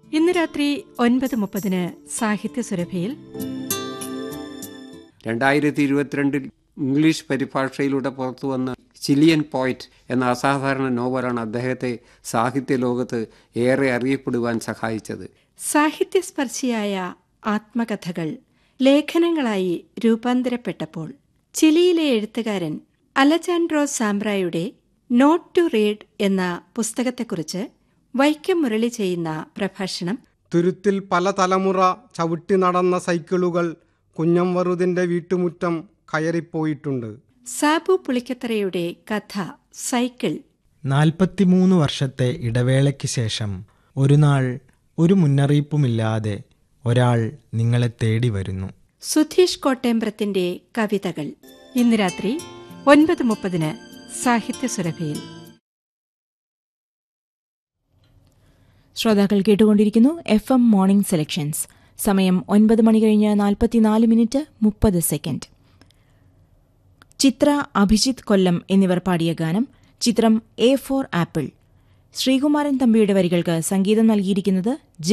ഇന്ന് രാത്രി ഒൻപത് മുപ്പതിന് സാഹിത്യ സുരഭയിൽ രണ്ടായിരത്തി ഇരുപത്തിരണ്ടിൽ ഇംഗ്ലീഷ് പരിഭാഷയിലൂടെ പുറത്തു വന്ന ചിലിയൻ പോയിറ്റ് എന്ന അസാധാരണ നോവലാണ് അദ്ദേഹത്തെ സാഹിത്യ ലോകത്ത് ഏറെ അറിയപ്പെടുവാൻ സഹായിച്ചത് സാഹിത്യസ്പർശിയായ ആത്മകഥകൾ ലേഖനങ്ങളായി രൂപാന്തരപ്പെട്ടപ്പോൾ ചിലിയിലെ എഴുത്തുകാരൻ അലജാൻഡ്രോ സാംബ്രായുടെ നോട്ട് ടു റീഡ് എന്ന പുസ്തകത്തെക്കുറിച്ച് വൈക്കം മുരളി ചെയ്യുന്ന പ്രഭാഷണം തുരുത്തിൽ പല തലമുറ ചവിട്ടി നടന്ന സൈക്കിളുകൾ കുഞ്ഞംവറുതിൻ്റെ വീട്ടുമുറ്റം കയറിപ്പോയിട്ടുണ്ട് സാബു പുളിക്കത്തറയുടെ കഥ സൈക്കിൾ നാൽപ്പത്തിമൂന്ന് വർഷത്തെ ഇടവേളയ്ക്ക് ശേഷം ഒരു നാൾ ഒരു മുന്നറിയിപ്പുമില്ലാതെ ഒരാൾ നിങ്ങളെ തേടി വരുന്നു സുധീഷ് കോട്ടേമ്പ്രത്തിന്റെ കവിതകൾ ഇന്ന് രാത്രി ഒൻപത് മുപ്പതിന് സാഹിത്യ സുരഭയിൽ ശ്രോതാക്കൾ കേട്ടുകൊണ്ടിരിക്കുന്നു എഫ് എം മോർണിംഗ് സെലക്ഷൻസ് സമയം ഒൻപത് മണി കഴിഞ്ഞ് നാൽപ്പത്തിനാല് മിനിറ്റ് മുപ്പത് സെക്കൻഡ് ചിത്ര അഭിജിത്ത് കൊല്ലം എന്നിവർ പാടിയ ഗാനം ചിത്രം എ ഫോർ ആപ്പിൾ ശ്രീകുമാരൻ തമ്പിയുടെ വരികൾക്ക് സംഗീതം നൽകിയിരിക്കുന്നത്